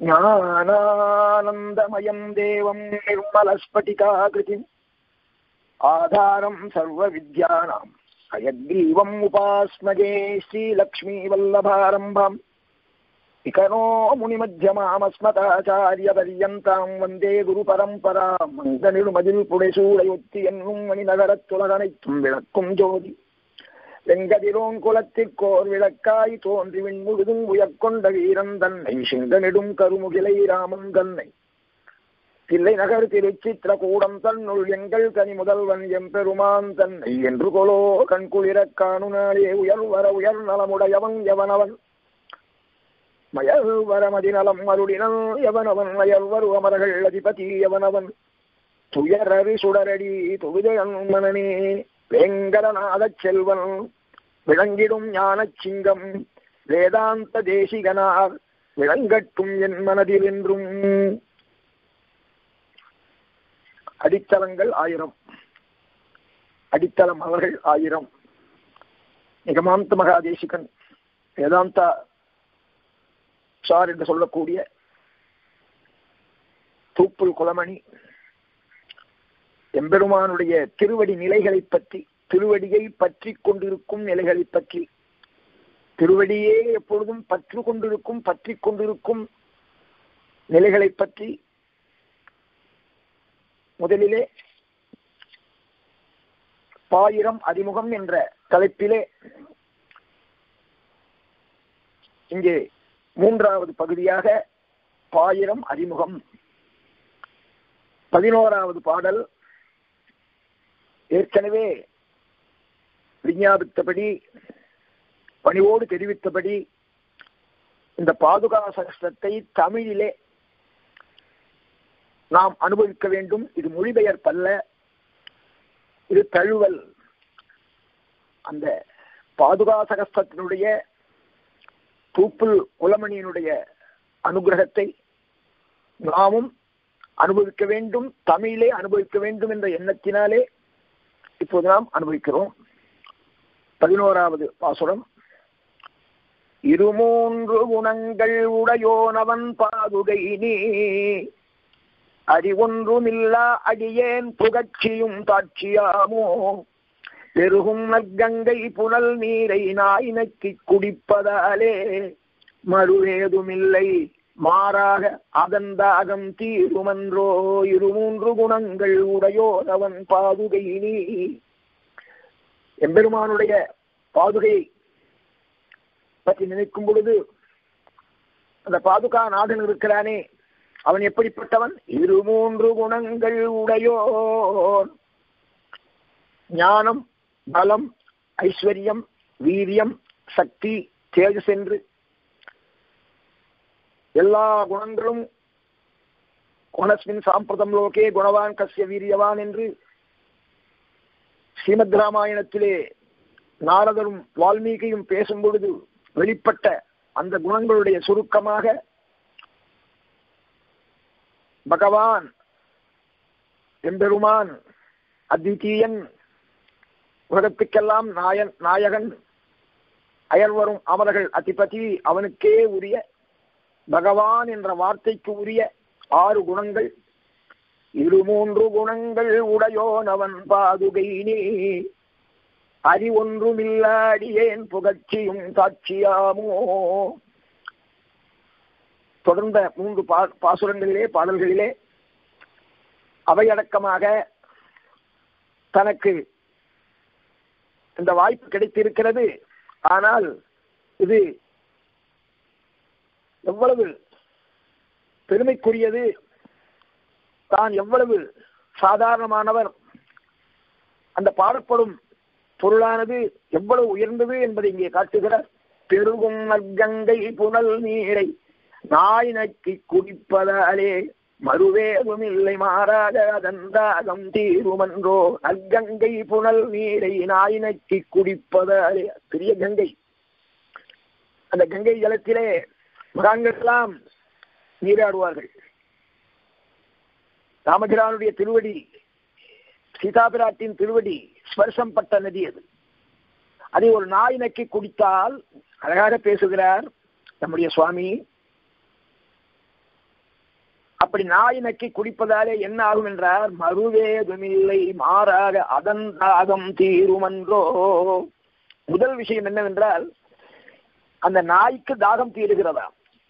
ஞானானந்தமயம் தேவம் நிர்மலஸ்பட்டிகாகிருதிம் ஆதாரம் சர்வ வித்யானாம் அயக்ரீவம் உபாஸ்மகே ஸ்ரீலக்ஷ்மீ வல்லபாரம்பாம் இகனோ முனிமத்தியமாமஸ்மதாச்சாரியபரியந்தாம் வந்தே குரு பரம்பராம் மங்கனிடுமதில் புடைசூடையொத்தி என்னும் மணிநகரத்துலகனைத்தும் விளக்கும் ஜோதி வெங்கதிரோன் குலத்திற்கோர் விளக்காய் தோன்றி விண்முழுதும் உயர்கொண்ட வீரன் தன்னை சிங்கனிடும் கருமுகிலை ராமன் தன்னை தில்லை நகர் திருச்சித்திரகூடம் தன்னுள் எங்கள் தனி முதல்வன் எம்பெருமான் தன்னை என்று கொலோ கண்குளிரக் காணுனாலே உயர் வர உயர் நலமுடையவன் எவனவன் மயல் வரமதிநலம் அருளினன் எவனவன் மயல் வரு அமர்கள் அதிபதி எவனவன் துயரறி சுடரடி தொழுதன் மனனே வேங்கடநாதச் செல்வன் விளங்கிடும் ஞானச் சிங்கம் வேதாந்த தேசிகனார் விளங்கட்டும் என் மனதில் என்றும் அடித்தளங்கள் ஆயிரம் அடித்தளம் அவர்கள் ஆயிரம் நிகமாந்த மகாதேசிகன் வேதாந்தா சார் என்று சொல்லக்கூடிய தூப்புல் குலமணி எம்பெருமானுடைய திருவடி நிலைகளை பற்றி திருவடியை பற்றி கொண்டிருக்கும் நிலைகளை பற்றி திருவடியே எப்பொழுதும் பற்று கொண்டிருக்கும் பற்றி கொண்டிருக்கும் நிலைகளை பற்றி முதலிலே பாயிரம் அறிமுகம் என்ற தலைப்பிலே இங்கே மூன்றாவது பகுதியாக பாயிரம் அறிமுகம் பதினோராவது பாடல் ஏற்கனவே விஞ்ஞாபித்தபடி பணிவோடு தெரிவித்தபடி இந்த பாதுகா சகஸ்திரத்தை தமிழிலே நாம் அனுபவிக்க வேண்டும் இது மொழிபெயர்ப்பல்ல இது தழுவல் அந்த பாதுகா சகஸ்திரத்தினுடைய தூப்புல் குலமணியினுடைய அனுகிரகத்தை நாமும் அனுபவிக்க வேண்டும் தமிழிலே அனுபவிக்க வேண்டும் என்ற எண்ணத்தினாலே இப்போது நாம் அனுபவிக்கிறோம் பதினோராவது பாசுரம் இருமூன்று குணங்கள் உடையோனவன் பாதுகை நீ அறிவொன்றுமில்லா அடியேன் புகழ்ச்சியும் தாட்சியாமோ பெருகும் நற்கங்கை புனல் நீரை நாய் நக்கி குடிப்பதாலே மறுவேதுமில்லை மாறாக அதன் தாகம் தீருமன்றோ இருமூன்று குணங்கள் உடையோனவன் பாதுகை நீ எம்பெருமானுடைய பாதுகையை பற்றி நினைக்கும் பொழுது அந்த பாதுகா நாதன் இருக்கிறானே அவன் எப்படிப்பட்டவன் இரு மூன்று குணங்கள் உடையோன் ஞானம் பலம் ஐஸ்வர்யம் வீரியம் சக்தி தேஜஸ் என்று எல்லா குணங்களும் குணஸ்மின் சாம்பிரதம் லோகே குணவான் கசிய வீரியவான் என்று ஸ்ரீமத் ராமாயணத்திலே நாரதரும் வால்மீகியும் பேசும் பொழுது வெளிப்பட்ட அந்த குணங்களுடைய சுருக்கமாக பகவான் எம்பெருமான் அத்விதீயன் உலகத்துக்கெல்லாம் நாயன் நாயகன் அயர்வரும் அமரர்கள் அதிபதி அவனுக்கே உரிய பகவான் என்ற வார்த்தைக்கு உரிய ஆறு குணங்கள் இரு மூன்று குணங்கள் உடையோனவன் பாதுகை நீ அறிவொன்றுமில்லாடியேன் புகழ்ச்சியும் காட்சியாமோ தொடர்ந்த மூன்று பா பாசுரங்களிலே பாடல்களிலே அவையடக்கமாக தனக்கு இந்த வாய்ப்பு கிடைத்திருக்கிறது ஆனால் இது எவ்வளவு பெருமைக்குரியது தான் எவ்வளவு சாதாரணமானவர் அந்த பாடப்படும் பொருளானது எவ்வளவு உயர்ந்தது என்பதை இங்கே காட்டுகிறார் பெருகும் நற்கங்கை புனல் நீரை நாய் நக்கி குடிப்பதாலே மறுவேதும் இல்லை மாறாத அதன் தாகம் தீருமன்றோ நற்கங்கை புனல் நீரை நாய் நக்கி குடிப்பதாலே பெரிய கங்கை அந்த கங்கை ஜலத்திலே மகான்கள் எல்லாம் நீராடுவார்கள் ராமபிரானுடைய திருவடி சீதாபிராட்டின் திருவடி ஸ்பர்சம் பட்ட நதி அது அதை ஒரு நாய் நக்கி குடித்தால் அழகாக பேசுகிறார் நம்முடைய சுவாமி அப்படி நாய் நக்கி குடிப்பதாலே என்ன ஆகும் என்றார் மறுவேதுமில்லை மாறாக அதன் தாகம் தீருமன்றோ முதல் விஷயம் என்னவென்றால் அந்த நாய்க்கு தாகம் தீருகிறதா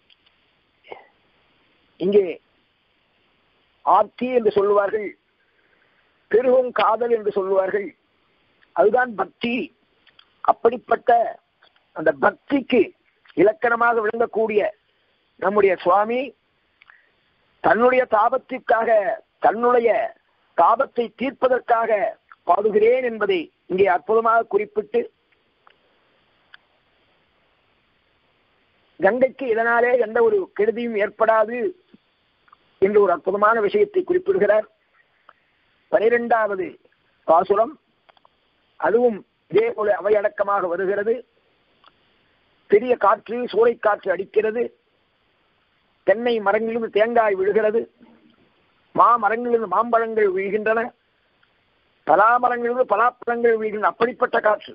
இங்கே ஆர்த்தி என்று சொல்லுவார்கள் பெருகும் காதல் என்று சொல்லுவார்கள் அதுதான் பக்தி அப்படிப்பட்ட அந்த பக்திக்கு இலக்கணமாக விளங்கக்கூடிய நம்முடைய சுவாமி தன்னுடைய தாபத்திற்காக தன்னுடைய தாபத்தை தீர்ப்பதற்காக பாடுகிறேன் என்பதை இங்கே அற்புதமாக குறிப்பிட்டு கங்கைக்கு இதனாலே எந்த ஒரு கெடுதியும் ஏற்படாது என்று ஒரு அற்புதமான விஷயத்தை குறிப்பிடுகிறார் பனிரெண்டாவது பாசுரம் அதுவும் இதே போல அவையடக்கமாக வருகிறது பெரிய காற்று சூறைக்காற்று அடிக்கிறது தென்னை மரங்களிலிருந்து தேங்காய் விழுகிறது மாமரங்களிலிருந்து மாம்பழங்கள் விழுகின்றன பலாமரங்களிலிருந்து பலாப்பழங்கள் விழுகின்றன அப்படிப்பட்ட காற்று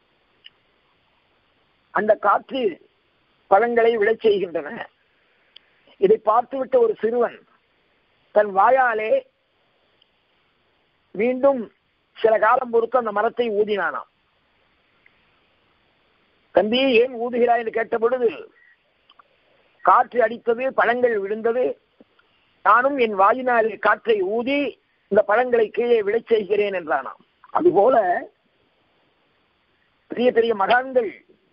அந்த காற்று பழங்களை விளைச் செய்கின்றன இதை பார்த்துவிட்ட ஒரு சிறுவன் தன் வாயாலே மீண்டும் சில காலம் பொறுத்து அந்த மரத்தை ஊதினானாம் தம்பி ஏன் ஊதுகிறாய் என்று கேட்ட பொழுது காற்று அடித்தது பழங்கள் விழுந்தது நானும் என் வாயினாலே காற்றை ஊதி இந்த பழங்களை கீழே விழச் செய்கிறேன் என்றானாம் அதுபோல பெரிய பெரிய மகான்கள்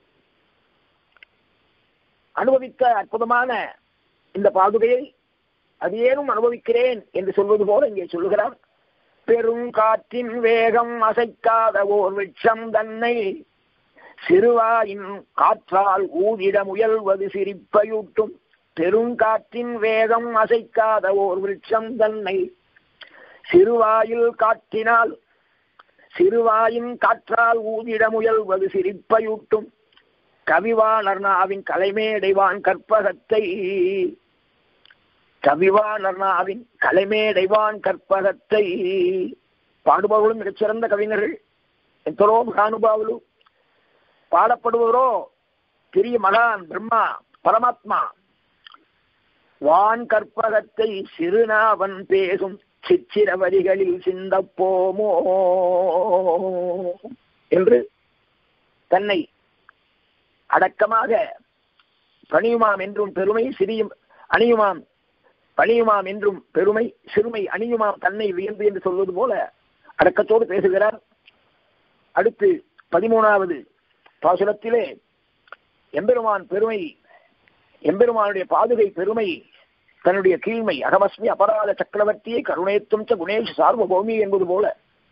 அனுபவித்த அற்புதமான இந்த பாதுகையை அது ஏனும் அனுபவிக்கிறேன் என்று சொல்வது போல இங்கே சொல்லுகிறார் பெரும் காற்றின் வேகம் அசைக்காத ஓர் விட்சம் தன்னை சிறுவாயின் காற்றால் ஊதிட முயல்வது சிரிப்பையூட்டும் பெருங்காற்றின் வேகம் அசைக்காத ஓர் விருட்சம் தன்னை சிறுவாயில் காற்றினால் சிறுவாயின் காற்றால் ஊதிட முயல்வது சிரிப்பையூட்டும் கவிவாணர்னாவின் கலைமேடைவான் கற்பகத்தை கவிவாணர்னாவின் கலைமேடைவான் கற்பகத்தை பாடுபவர்களும் மிகச்சிறந்த கவிஞர்கள் ఎంతరో మహానుభావులు பாடப்படுவதோ பெரிய மகான் பிரம்மா பரமாத்மா வான் கற்பகத்தை சிறுநாவன் பேசும் சிச்சிர வரிகளில் சிந்தப்போமோ என்று தன்னை அடக்கமாக பணியுமாம் என்றும் பெருமை சிறியும் அணியுமாம் பணியுமாம் என்றும் பெருமை சிறுமை அணியுமாம் தன்னை வியந்து என்று சொல்வது போல அடக்கத்தோடு பேசுகிறார் அடுத்து பதிமூணாவது பாசுரத்திலே எம்பெருமான் பெருமை எம்பெருமானுடைய பாதுகை பெருமை தன்னுடைய கீழ்மை அகமஸ்மி அபராத சக்கரவர்த்தியை கருணேத்தும் ச குணேஷ் சார்வபௌமி என்பது போல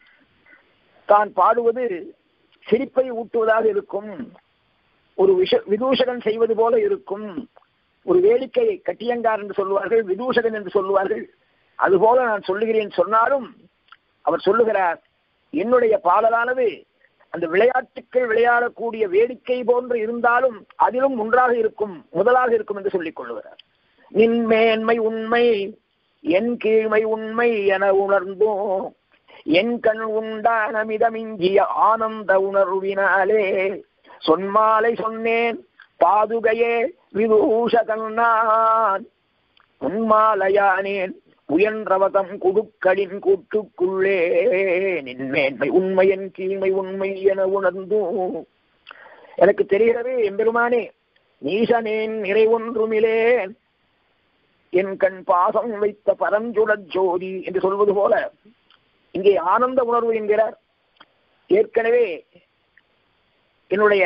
தான் பாடுவது சிரிப்பை ஊட்டுவதாக இருக்கும் ஒரு விஷ விதூஷகன் செய்வது போல இருக்கும் ஒரு வேடிக்கை கட்டியங்கார் என்று சொல்லுவார்கள் விதூஷகன் என்று சொல்லுவார்கள் அதுபோல நான் சொல்லுகிறேன் சொன்னாலும் அவர் சொல்லுகிறார் என்னுடைய பாடலானது அந்த விளையாட்டுக்கள் விளையாடக்கூடிய வேடிக்கை போன்று இருந்தாலும் அதிலும் ஒன்றாக இருக்கும் முதலாக இருக்கும் என்று சொல்லிக் கொள்ளுகிறார் நின் மேன்மை உண்மை என் கீழ்மை உண்மை என உணர்ந்தோம் என் கண் உண்டான மிதமிஞ்சிய ஆனந்த உணர்வினாலே சொன்மாலை சொன்னேன் பாதுகையே விதூஷகன் நான் உன்மாலையானேன் உயன்றவதம் குடுக்களின் கூட்டுக்குள்ளே நின்மேன்மை உண்மையன் கீழ்மை உண்மை என உணர்ந்தும் எனக்கு தெரிகிறது எம்பெருமானே நீசனேன் நிறை ஒன்றுமிலேன் என் கண் பாசம் வைத்த பரஞ்சுடற் ஜோதி என்று சொல்வது போல இங்கே ஆனந்த உணர்வு என்கிறார் ஏற்கனவே என்னுடைய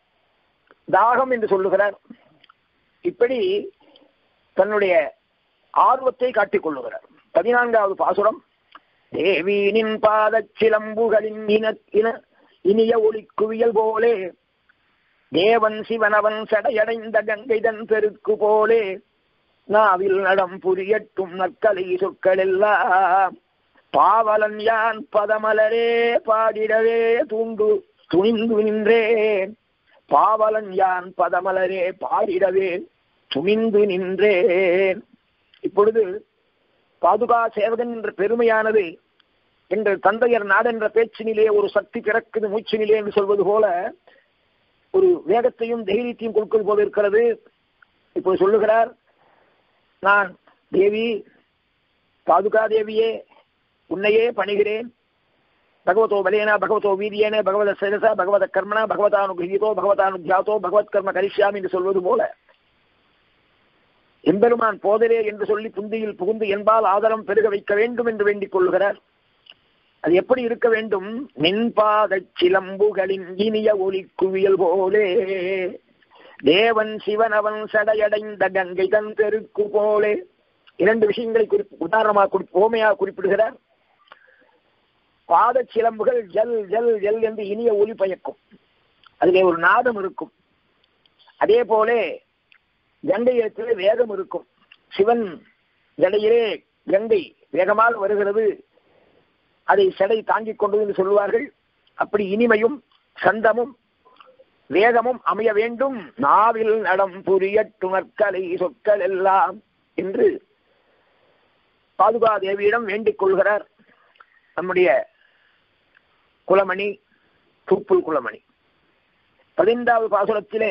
தாகம் என்று சொல்லுகிறார் இப்படி தன்னுடைய ஆர்வத்தை காட்டிக் கொள்ளுகிறார் பதினான்காவது பாசுரம் தேவீனின் பாதச் சிலம்புகளின் இன இன இனிய ஒளி குவியல் போலே தேவன் சிவனவன் சடையடைந்த கங்கைதன் பெருக்கு போலே நாவில் நடம் புரியட்டும் நற்கலை சொற்கள் எல்லாம் பாவலன் யான் பதமலரே பாடிடவே தூண்டு துணிந்து நின்றேன் பாவலன் யான் பதமலரே பாடிடவே துணிந்து நின்றேன் இப்பொழுது பாதுகா சேவகன் என்ற பெருமையானது எங்கள் தந்தையர் நாடென்ற பேச்சினிலே ஒரு சக்தி பிறக்குது மூச்சினிலே என்று சொல்வது போல ஒரு வேகத்தையும் தைரியத்தையும் கொடுப்பது போல இருக்கிறது இப்போது சொல்லுகிறார் நான் தேவி பாதுகா தேவியே உன்னையே பணிகிறேன் பகவதோ பலேன பகவதோ வீரியேன பகவத சிரசா பகவத கர்மனா பகவதானுகிரகீதோ பகவதானுத்தியாதோ பகவத் கர்ம கரிஷ்யாமி என்று சொல்வது போல எம்பெருமான் போதரே என்று சொல்லி புந்தியில் புகுந்து என்பால் ஆதரம் பெருக வைக்க வேண்டும் என்று வேண்டிக் கொள்கிறார் அது எப்படி இருக்க வேண்டும் மின்பாதச் சிலம்புகளின் இனிய ஒலி குவியல் போலே தேவன் சிவன் அவன் சடையடைந்த கங்கை தன் பெருக்கு போலே இரண்டு விஷயங்களை குறிப்பு உதாரணமாக குறி ஓமையாக குறிப்பிடுகிறார் பாத சிலம்புகள் ஜல் ஜல் ஜல் என்று இனிய ஒலி பயக்கும் அதிலே ஒரு நாதம் இருக்கும் அதே போல கங்கையிடத்திலே வேகம் இருக்கும் சிவன் ஜடையிலே கங்கை வேகமாக வருகிறது அதை செடை தாங்கிக் கொண்டது என்று சொல்லுவார்கள் அப்படி இனிமையும் சந்தமும் வேகமும் அமைய வேண்டும் நாவில் நடம் புரியட்டுணர்கலை சொற்கள் எல்லாம் என்று பாதுகா தேவியிடம் வேண்டிக் கொள்கிறார் நம்முடைய குலமணி தூப்புல் குலமணி பதினைந்தாவது பாசுரத்திலே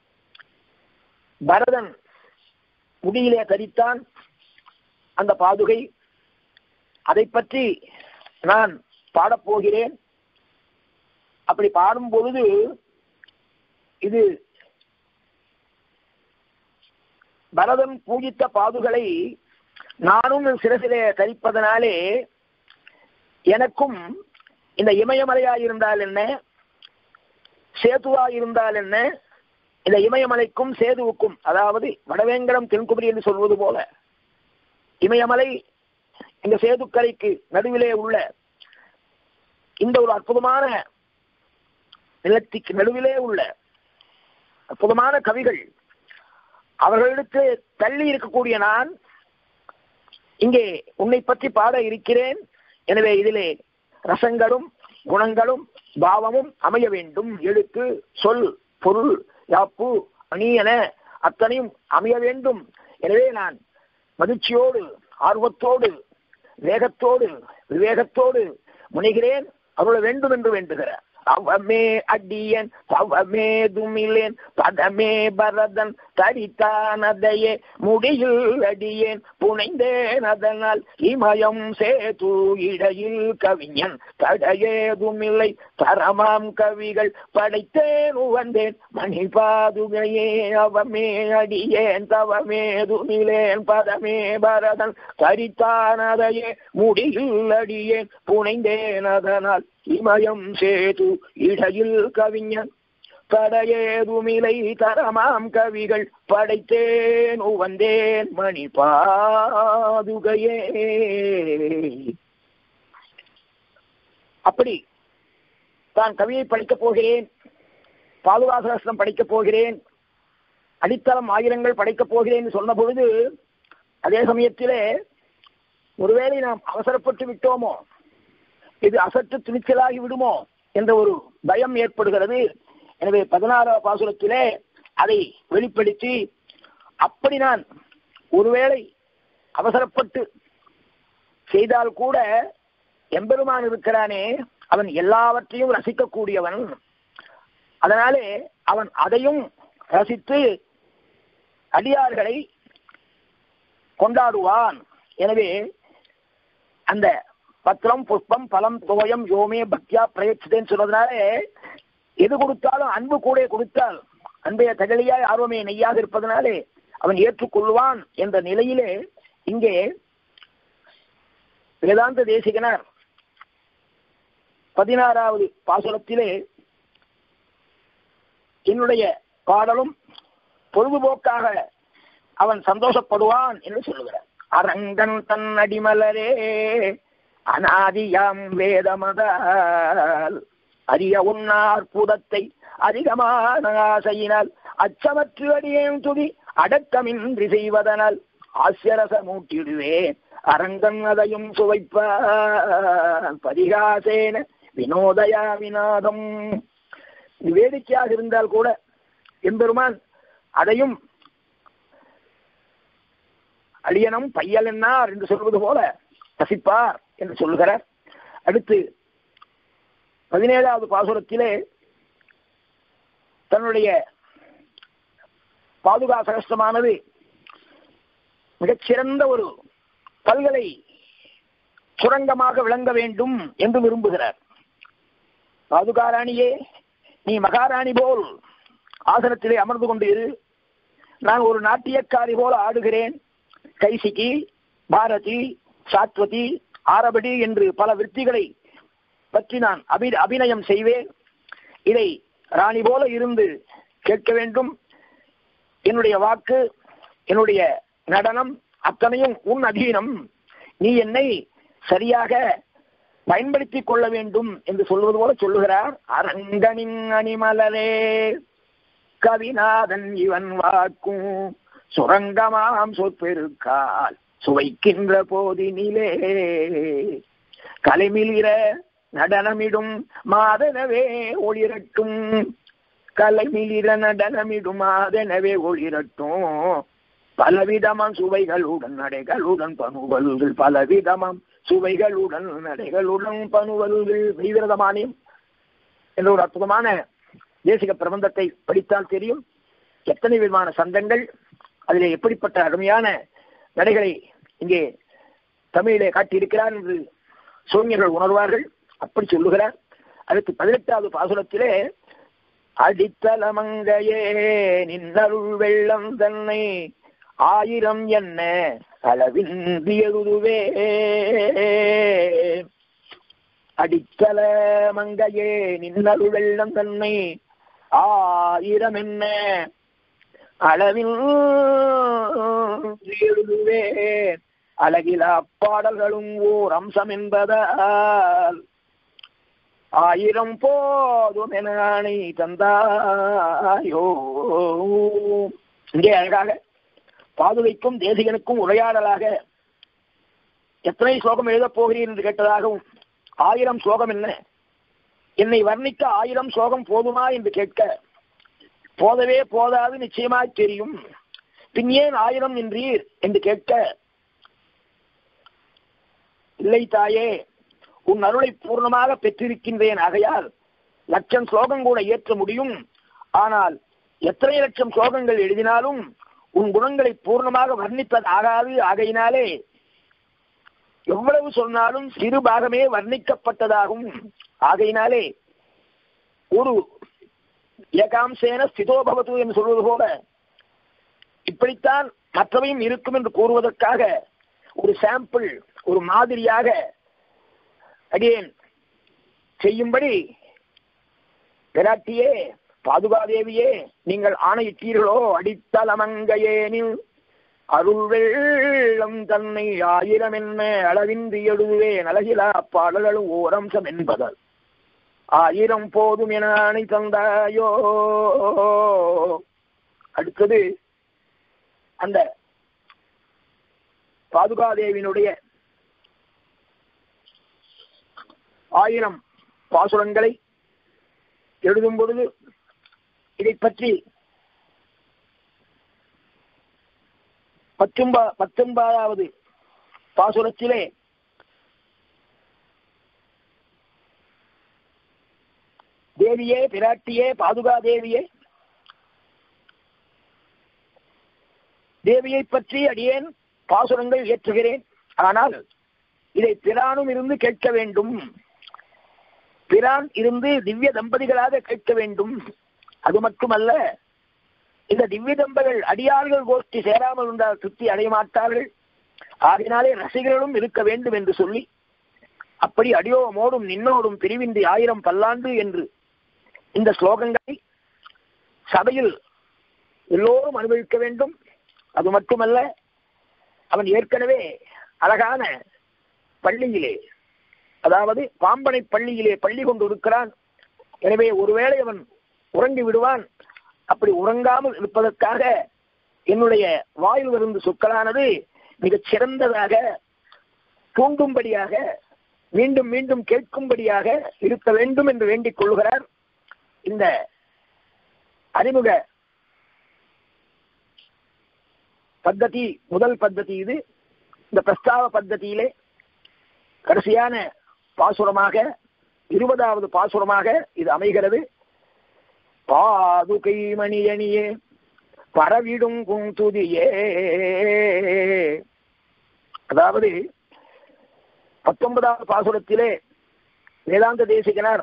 பரதன் முடியிலே தரித்தான் அந்த பாதுகை அதை பற்றி நான் பாடப்போகிறேன் அப்படி பாடும் பொழுது இது பரதன் பூஜித்த பாதுகளை நானும் சிரசிலே தரிப்பதனாலே எனக்கும் இந்த இமயமலையாய் இருந்தால் என்ன சேதுவாய் இருந்தால் என்ன இந்த இமயமலைக்கும் சேதுவுக்கும் அதாவது வடவேங்கடம் தென்குமரி என்று சொல்வது போல இமயமலை இந்த சேதுக்கரைக்கு நடுவிலே உள்ள இந்த ஒரு அற்புதமான நிலத்திற்கு நடுவிலே உள்ள அற்புதமான கவிகள் அவர்களுக்கு தள்ளி இருக்கக்கூடிய நான் இங்கே உன்னை பற்றி பாட இருக்கிறேன் எனவே இதிலே ரசங்களும் குணங்களும் பாவமும் அமைய வேண்டும் எழுத்து சொல் பொருள் யாப்பு அணியன அத்தனையும் அமைய வேண்டும் எனவே நான் மகிழ்ச்சியோடு ஆர்வத்தோடு வேகத்தோடு விவேகத்தோடு முனைகிறேன் அருள வேண்டும் என்று வேண்டுகிறார் அவமே அடியன் தவமே துமிலேன் பதமே பரதன் தரித்தானதையே முடியில் அடியேன் புனைந்தேன் அதனால் இமயம் சேது இடையில் கவிஞன் தடையேதுமில்லை தரமாம் கவிகள் படைத்தேன் உவந்தேன் மணி பாதுகையே அவமே அடியேன் தவமே துமிலேன் பதமே பரதன் தரித்தானதையே முடியில் அடியேன் புனைந்தேன் அதனால் இமயம் சேது இடையில் கவிஞன் படையேதுமிலை தரமாம் கவிகள் படைத்தேன் உவந்தேன் மணி பாதுகையே அப்படி தான் கவியை படிக்கப் போகிறேன் பாதுகாசனம் படிக்கப் போகிறேன் அடித்தளம் ஆயிரங்கள் படைக்கப் போகிறேன் சொன்ன பொழுது அதே சமயத்திலே ஒருவேளை நாம் அவசரப்பட்டு விட்டோமோ இது அசற்று துணிச்சலாகி விடுமோ என்ற ஒரு பயம் ஏற்படுகிறது எனவே பதினாறாம் பாசுரத்திலே அதை வெளிப்படுத்தி அப்படி நான் ஒருவேளை அவசரப்பட்டு செய்தால் கூட எம்பெருமான் இருக்கிறானே அவன் எல்லாவற்றையும் ரசிக்கக்கூடியவன் அதனாலே அவன் அதையும் ரசித்து அடியார்களை கொண்டாடுவான் எனவே அந்த பத்திரம் புஷ்பம் பலம் தோயம் யோமே பக்தியா பிரயட்சித்தேன்னு சொல்றதுனால எது கொடுத்தாலும் அன்பு கூட கொடுத்தால் அன்பைய தகலியாய் ஆர்வமே நெய்யாக இருப்பதனாலே அவன் ஏற்றுக்கொள்வான் என்ற நிலையிலே இங்கே வேதாந்த தேசிகனார் பதினாறாவது பாசுரத்திலே என்னுடைய பாடலும் பொழுதுபோக்காக அவன் சந்தோஷப்படுவான் என்று சொல்லுகிறார் அரங்கன் தன் அடிமலரே அனாதியாம் வேதமதால் அரிய உன்னார் புதத்தை அதிகமான ஆசையினால் அச்சமற்று அடியேன் துதி அடக்கமின்றி செய்வதனால் ஆசியரச மூட்டிடுவேன் அரங்கன் அதையும் சுவைப்பான் பதிகாசேன வினோதயா வினாதம் வேடிக்கையாக இருந்தால் கூட எம்பெருமான் அதையும் அழியனும் பையல் என்னார் என்று சொல்வது போல ரசிப்பார் என்று சொல்லுகிறார் அடுத்து பதினேழாவது பாசுரத்திலே தன்னுடைய பாதுகா சகஸ்தமானது மிகச்சிறந்த ஒரு பல்கலை சுரங்கமாக விளங்க வேண்டும் என்று விரும்புகிறார் பாதுகாராணியே நீ மகாராணி போல் ஆசனத்திலே அமர்ந்து கொண்டு இரு நான் ஒரு நாட்டியக்காரி போல ஆடுகிறேன் கைசிகி பாரதி சாத்வதி ஆரபடி என்று பல விற்த்திகளை பற்றி நான் அபி அபிநயம் செய்வேன் இதை ராணி போல இருந்து கேட்க வேண்டும் என்னுடைய வாக்கு என்னுடைய நடனம் அத்தனையும் உன் அதீனம் நீ என்னை சரியாக பயன்படுத்திக் கொள்ள வேண்டும் என்று சொல்வது போல சொல்லுகிறார் அரங்கனின் அணிமலரே கவிநாதன் இவன் வாக்கும் சுரங்கமாம் சொற்பெருக்கால் சுவைக்கின்ற போதினிலே கலைமிலிர நடனமிடும் மாதனவே ஒளிரட்டும் கலைமிலிர நடனமிடும் மாதனவே ஒளிரட்டும் பலவிதமாம் சுவைகளுடன் நடைகளுடன் பணுவல்கள் பலவிதமாம் சுவைகளுடன் நடைகளுடன் பணுவல்கள் விரதமானியம் என்ற ஒரு அற்புதமான தேசிக பிரபந்தத்தை படித்தால் தெரியும் எத்தனை விதமான சந்தங்கள் அதிலே எப்படிப்பட்ட அருமையான நடைகளை இங்கே தமிழிலே காட்டியிருக்கிறார் என்று சோனியர்கள் உணர்வார்கள் அப்படி சொல்லுகிறார் அடுத்து பதினெட்டாவது பாசுரத்திலே அடித்தலமங்கையே நின்னருள் வெள்ளம் தன்னை ஆயிரம் என்ன அளவின்றியதுவே அடித்தல மங்கையே நின்னருள் வெள்ளம் தன்னை ஆயிரம் என்ன அளவில் எழுதுவே அழகிலா பாடல்களும் ஓர் அம்சம் என்பதால் ஆயிரம் போதும் என ஆணை தந்தாயோ இங்கே அழகாக பாதுகைக்கும் தேசிகனுக்கும் உரையாடலாக எத்தனை ஸ்லோகம் எழுதப் போகிறீர் என்று கேட்டதாகவும் ஆயிரம் ஸ்லோகம் என்ன என்னை வர்ணிக்க ஆயிரம் ஸ்லோகம் போதுமா என்று கேட்க போதவே போதாது நிச்சயமாய் தெரியும் பின் ஏன் ஆயிரம் நின்றீர் என்று கேட்க இல்லை தாயே உன் அருளை பூர்ணமாக பெற்றிருக்கின்றேன் ஆகையால் லட்சம் ஸ்லோகம் கூட ஏற்ற முடியும் ஆனால் எத்தனை லட்சம் ஸ்லோகங்கள் எழுதினாலும் உன் குணங்களை பூர்ணமாக வர்ணிப்பது ஆகாது ஆகையினாலே எவ்வளவு சொன்னாலும் சிறு பாகமே வர்ணிக்கப்பட்டதாகும் ஆகையினாலே ஒரு ஏகாம்சேன ஸ்திதோபவத்து என்று சொல்வது போல இப்படித்தான் மற்றவையும் இருக்கும் என்று கூறுவதற்காக ஒரு சாம்பிள் ஒரு மாதிரியாக அடியேன் செய்யும்படி பிராட்டியே பாதுகாதேவியே நீங்கள் ஆணையிட்டீர்களோ அடித்தலமங்கையேனில் அருள் வெள்ளம் தன்னை ஆயிரம் என்ன அளவின்றி எழுதுவே நலகிலா பாடல்களும் ஓரம்சம் என்பதால் ஆயிரம் போதும் என ஆணை தந்தாயோ அடுத்தது அந்த பாதுகாதேவினுடைய ஆயிரம் பாசுரங்களை எழுதும் பொழுது இதை பற்றி பத்தொன்பா பத்தொன்பதாவது பாசுரத்திலே தேவியே பிராட்டியே பாதுகா தேவியே தேவியை பற்றி அடியேன் பாசுரங்கள் ஏற்றுகிறேன் ஆனால் இதை பிரானும் இருந்து கேட்க வேண்டும் பிரான் இருந்து திவ்ய தம்பதிகளாக கேட்க வேண்டும் அது மட்டுமல்ல இந்த திவ்ய தம்பதிகள் அடியார்கள் கோஷ்டி சேராமல் இருந்தால் திருப்தி அடைய மாட்டார்கள் ஆகினாலே ரசிகர்களும் இருக்க வேண்டும் என்று சொல்லி அப்படி அடியோமோடும் நின்னோடும் பிரிவின்றி ஆயிரம் பல்லாண்டு என்று இந்த ஸ்லோகங்களை சபையில் எல்லோரும் அனுபவிக்க வேண்டும் அது மட்டுமல்ல அவன் ஏற்கனவே அழகான பள்ளியிலே அதாவது பாம்பனை பள்ளியிலே பள்ளி கொண்டு இருக்கிறான் எனவே ஒருவேளை அவன் உறங்கி விடுவான் அப்படி உறங்காமல் இருப்பதற்காக என்னுடைய வாயிலிருந்து சொற்களானது மிகச் சிறந்ததாக தூண்டும்படியாக மீண்டும் மீண்டும் கேட்கும்படியாக இருக்க வேண்டும் என்று வேண்டிக் கொள்கிறார் இந்த அறிமுக பத்ததி முதல் பத்ததி இது இந்த பிரஸ்தாவ பத்ததியிலே கடைசியான பாசுரமாக இருபதாவது பாசுரமாக இது அமைகிறது பாதுகை மணியணியே பரவிடும் துதியே அதாவது பத்தொன்பதாவது பாசுரத்திலே வேதாந்த தேசிகனார்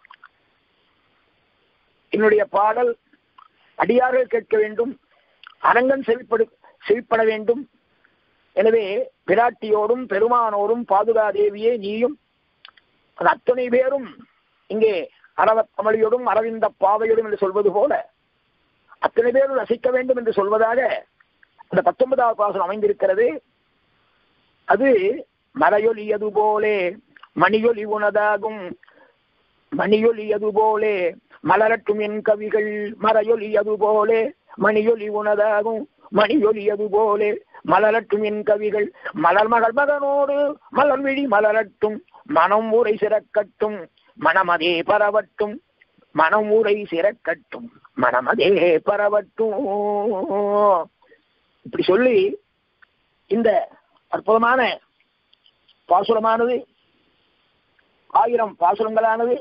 என்னுடைய பாடல் அடியார்கள் கேட்க வேண்டும் அரங்கன் செவிப்படு செவிப்பட வேண்டும் எனவே பிராட்டியோடும் பெருமானோடும் பாதுகா தேவியே நீயும் அது அத்தனை பேரும் இங்கே அரவத் தமிழியோடும் அரவிந்த பாவையோடும் என்று சொல்வது போல அத்தனை பேரும் ரசிக்க வேண்டும் என்று சொல்வதாக அந்த பத்தொன்பதாவது பாசனம் அமைந்திருக்கிறது அது மறையொலியது போலே மணியொலி உனதாகும் மணியொலியது போலே மலரட்டும் என் கவிகள் மறையொலியது போலே மணியொலி உனதாகும் மணியொலியது போலே மலரட்டும் என் கவிகள் மலர் மகள் மகனோடு மலர் விழி மலரட்டும் மனம் ஊரை சிறக்கட்டும் மனமதே பரவட்டும் மனம் ஊரை சிறக்கட்டும் மனமதே பரவட்டும் இப்படி சொல்லி இந்த அற்புதமான பாசுரமானது ஆயிரம் பாசுரங்களானது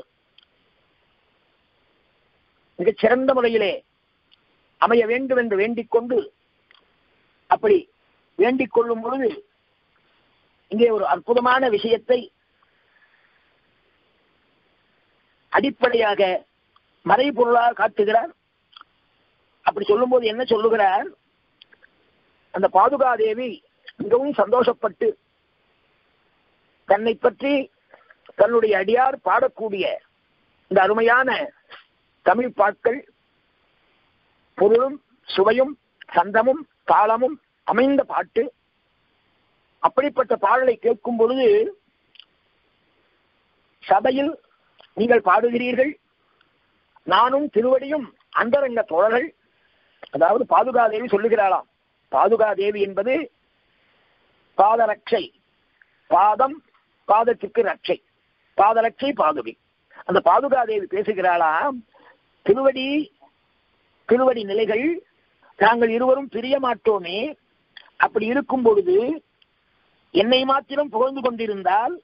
மிகச் சிறந்த முறையிலே அமைய வேண்டும் என்று வேண்டிக் கொண்டு அப்படி வேண்டிக் கொள்ளும் பொழுது இங்கே ஒரு அற்புதமான விஷயத்தை அடிப்படையாக மறைபொருளாக காட்டுகிறார் அப்படி சொல்லும்போது என்ன சொல்லுகிறார் அந்த பாதுகாதேவி மிகவும் சந்தோஷப்பட்டு தன்னை பற்றி தன்னுடைய அடியார் பாடக்கூடிய இந்த அருமையான தமிழ் பாட்கள் பொருளும் சுவையும் சந்தமும் தாளமும் அமைந்த பாட்டு அப்படிப்பட்ட பாடலை கேட்கும் பொழுது சபையில் நீங்கள் பாடுகிறீர்கள் நானும் திருவடியும் அந்தரங்க தோழர்கள் அதாவது பாதுகாதேவி சொல்லுகிறாளாம் பாதுகாதேவி என்பது பாதரட்சை பாதம் பாதத்திற்கு ரட்சை பாதரட்சை பாதுகை அந்த பாதுகாதேவி பேசுகிறாளாம் திருவடி திருவடி நிலைகள் நாங்கள் இருவரும் பிரிய மாட்டோமே அப்படி இருக்கும் பொழுது என்னை மாத்திரம் புகழ்ந்து கொண்டிருந்தால்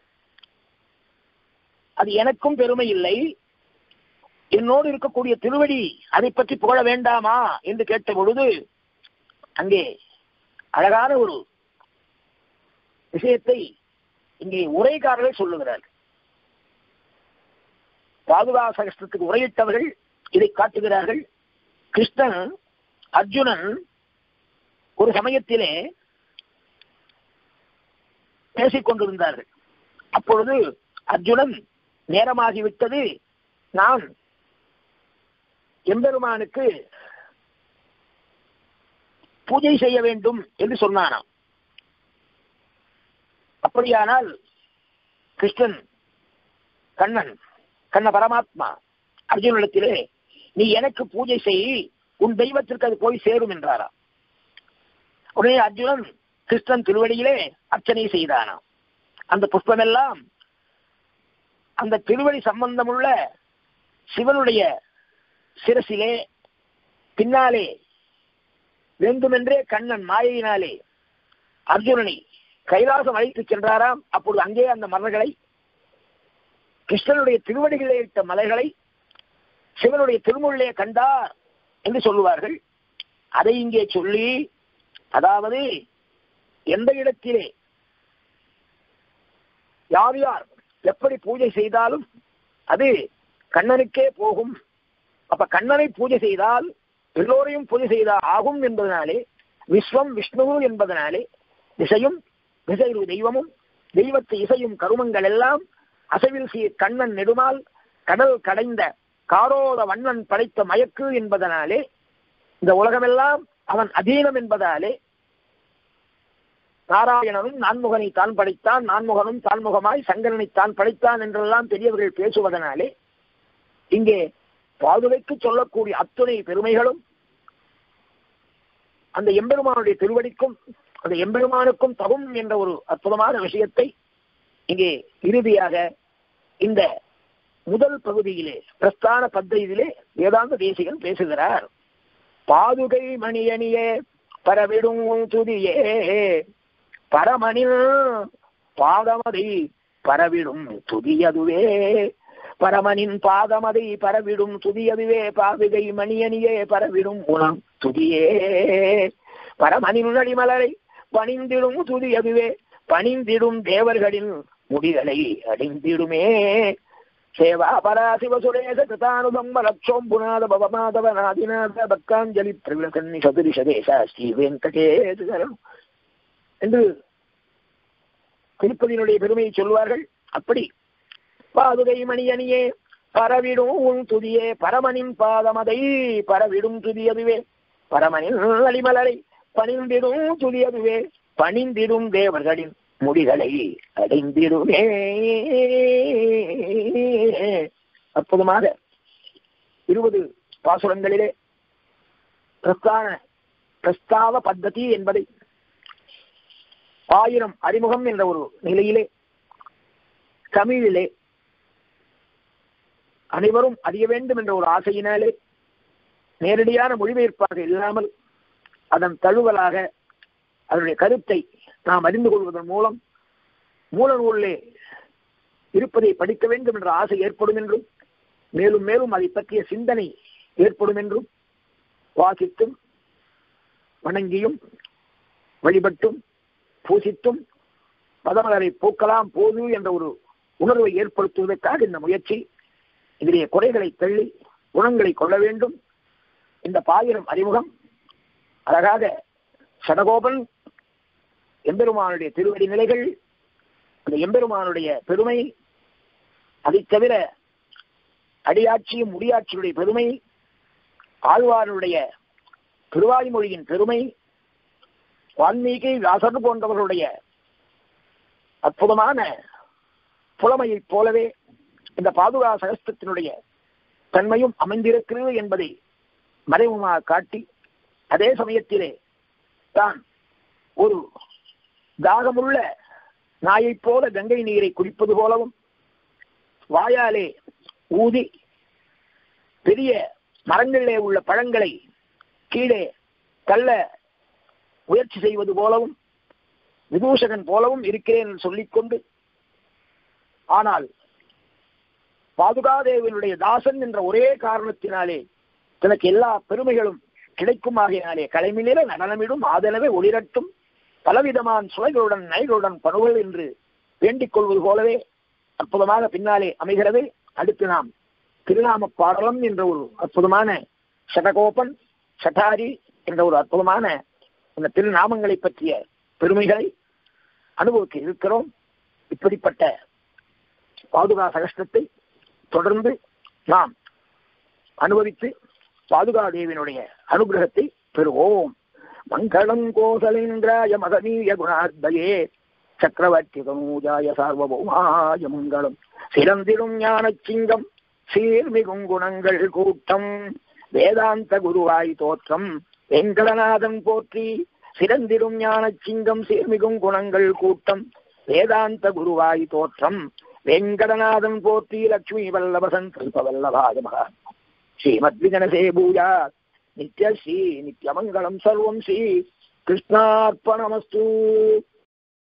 அது எனக்கும் பெருமை இல்லை என்னோடு இருக்கக்கூடிய திருவடி அதை பற்றி புகழ வேண்டாமா என்று கேட்ட பொழுது அங்கே அழகான ஒரு விஷயத்தை இங்கே உரைக்காரர்கள் சொல்லுகிறார்கள் பாதுகா சகஸ்திரத்துக்கு உரையிட்டவர்கள் இதை காட்டுகிறார்கள் கிருஷ்ணன் அர்ஜுனன் ஒரு சமயத்திலே பேசிக் கொண்டிருந்தார்கள் அப்பொழுது அர்ஜுனன் நேரமாகிவிட்டது நான் எம்பெருமானுக்கு பூஜை செய்ய வேண்டும் என்று சொன்னானாம் அப்படியானால் கிருஷ்ணன் கண்ணன் கண்ண பரமாத்மா அர்ஜுனிடத்திலே நீ எனக்கு பூஜை செய் உன் தெய்வத்திற்கு அது போய் சேரும் என்றாராம் உடனே அர்ஜுனன் கிருஷ்ணன் திருவடியிலே அர்ச்சனை செய்தானாம் அந்த புஷ்பமெல்லாம் அந்த திருவடி சம்பந்தமுள்ள சிவனுடைய சிரசிலே பின்னாலே வேண்டுமென்றே கண்ணன் மாயையினாலே அர்ஜுனனை கைலாசம் அழைத்துச் சென்றாராம் அப்பொழுது அங்கே அந்த மலர்களை கிருஷ்ணனுடைய திருவடிகளே இட்ட மலைகளை சிவனுடைய திருமுள்ளே கண்டார் என்று சொல்லுவார்கள் அதை இங்கே சொல்லி அதாவது எந்த இடத்திலே யார் யார் எப்படி பூஜை செய்தாலும் அது கண்ணனுக்கே போகும் அப்ப கண்ணனை பூஜை செய்தால் எல்லோரையும் பூஜை செய்தால் ஆகும் என்பதனாலே விஸ்வம் விஷ்ணு என்பதனாலே திசையும் திசையில் தெய்வமும் தெய்வத்து இசையும் கருமங்கள் எல்லாம் அசைவில் சீர் கண்ணன் நெடுமால் கடல் கடைந்த காரோத வண்ணன் படைத்த மயக்கு என்பதனாலே இந்த உலகமெல்லாம் அவன் அதீனம் என்பதாலே நாராயணனும் நான்முகனை தான் படைத்தான் நான்முகனும் தான்முகமாய் சங்கரனை தான் படைத்தான் என்றெல்லாம் பெரியவர்கள் பேசுவதனாலே இங்கே பாதுகைக்கு சொல்லக்கூடிய அத்துணை பெருமைகளும் அந்த எம்பெருமானுடைய திருவடிக்கும் அந்த எம்பெருமானுக்கும் தகும் என்ற ஒரு அற்புதமான விஷயத்தை இங்கே இறுதியாக இந்த முதல் பகுதியிலே பிரஸ்தான பத்தியிலே வேதாந்த தேசிகன் பேசுகிறார் பாதுகை மணியணியே பரவிடும் துதியே பரமணில் பாதமதி பரவிடும் துதியதுவே பரமனின் பாதமதை பரவிடும் துதியதுவே பாவிகை மணியணியே பரவிடும் குணம் துதியே பரமனின் அடிமலரை பணிந்திடும் துதியதுவே பணிந்திடும் தேவர்களின் முடிகளை அடைந்திடுமே சேவா பரா சிவசுரேச கிருதானுபம்ப லட்சோம் புனாத பவமாதவ நாதிநாத பக்காஞ்சலி பிரவிலசன்னி சதுரிஷதேச ஸ்ரீ வெங்கடேசரம் என்று திருப்பதியினுடைய பெருமையை சொல்வார்கள் அப்படி பாதுகை மணியணியே பரவிடும் உன் துதியே பரமனின் பாதமதை பரவிடும் துதியதுவே பரமனின் அலிமலரை பணிந்திடும் துதியதுவே பணிந்திடும் தேவர்களின் முடிகளை அடைந்திடுமே அற்புதமாக இருபது பாசுரங்களிலே பிரஸ்தான பிரஸ்தாவ பத்ததி என்பதை ஆயிரம் அறிமுகம் என்ற ஒரு நிலையிலே தமிழிலே அனைவரும் அறிய வேண்டும் என்ற ஒரு ஆசையினாலே நேரடியான மொழிபெயர்ப்பாக இல்லாமல் அதன் தழுவலாக அதனுடைய கருத்தை நாம் அறிந்து கொள்வதன் மூலம் மூல நூலிலே இருப்பதை படிக்க வேண்டும் என்ற ஆசை ஏற்படும் என்றும் மேலும் மேலும் அதை பற்றிய சிந்தனை ஏற்படும் என்றும் வாசித்தும் வணங்கியும் வழிபட்டும் பூசித்தும் பதமலரை பூக்கலாம் போது என்ற ஒரு உணர்வை ஏற்படுத்துவதற்காக இந்த முயற்சி இதிலே குறைகளை தள்ளி குணங்களை கொள்ள வேண்டும் இந்த பாயிரம் அறிமுகம் அழகாக சடகோபன் எம்பெருமானுடைய திருவடி நிலைகள் அந்த எம்பெருமானுடைய பெருமை அதைத் தவிர அடியாட்சியும் முடியாட்சியுடைய பெருமை ஆழ்வாருடைய திருவாய்மொழியின் பெருமை வால்மீகி வியாசர் போன்றவர்களுடைய அற்புதமான புலமையைப் போலவே இந்த பாதுகா சகஸ்திரத்தினுடைய தன்மையும் அமைந்திருக்கிறது என்பதை மறைமுகமாக காட்டி அதே சமயத்திலே தான் ஒரு தாகமுள்ள நாயைப் போல கங்கை நீரை குடிப்பது போலவும் வாயாலே ஊதி பெரிய மரங்களிலே உள்ள பழங்களை கீழே தள்ள முயற்சி செய்வது போலவும் விதூஷகன் போலவும் இருக்கிறேன் என்று சொல்லிக்கொண்டு ஆனால் பாதுகாதேவனுடைய தாசன் என்ற ஒரே காரணத்தினாலே தனக்கு எல்லா பெருமைகளும் கிடைக்கும் ஆகையினாலே கலைமிலே நடனமிடும் ஆதரவே ஒளிரட்டும் பலவிதமான சுவைகளுடன் நைகளுடன் பணுகள் என்று வேண்டிக் கொள்வது போலவே அற்புதமாக பின்னாலே அமைகிறது அடுத்து நாம் திருநாம பாடலம் என்ற ஒரு அற்புதமான சடகோபன் சட்டாரி என்ற ஒரு அற்புதமான அந்த திருநாமங்களை பற்றிய பெருமைகளை அனுபவிக்க இருக்கிறோம் இப்படிப்பட்ட பாதுகா சகஸ்டத்தை தொடர்ந்து நாம் அனுபவித்து பாதுகா தேவியினுடைய அனுகிரகத்தை பெறுவோம் மங்களம் கோசலேந்திராய மகனீய குணார்த்தயே சக்கரவர்த்தி தனூஜாய சார்வபௌமாய மங்களம் சிறந்திடும் ஞான சிங்கம் சீர்மிகும் குணங்கள் கூட்டம் வேதாந்த குருவாய் தோற்றம் வெங்கடநாதன் போற்றி சிறந்திடும் ஞான சிங்கம் சீர்மிகும் குணங்கள் கூட்டம் வேதாந்த குருவாய் தோற்றம் வெங்கடநாதன் போற்றி லட்சுமி வல்லபசன் கல்பவல்லபாய மகா ஸ்ரீமத்விஜனசே பூஜா நித்யஸ்ரீ நித்யமங்கலம் சர்வம் ஸ்ரீ கிருஷ்ணார்ப்பணமஸ்து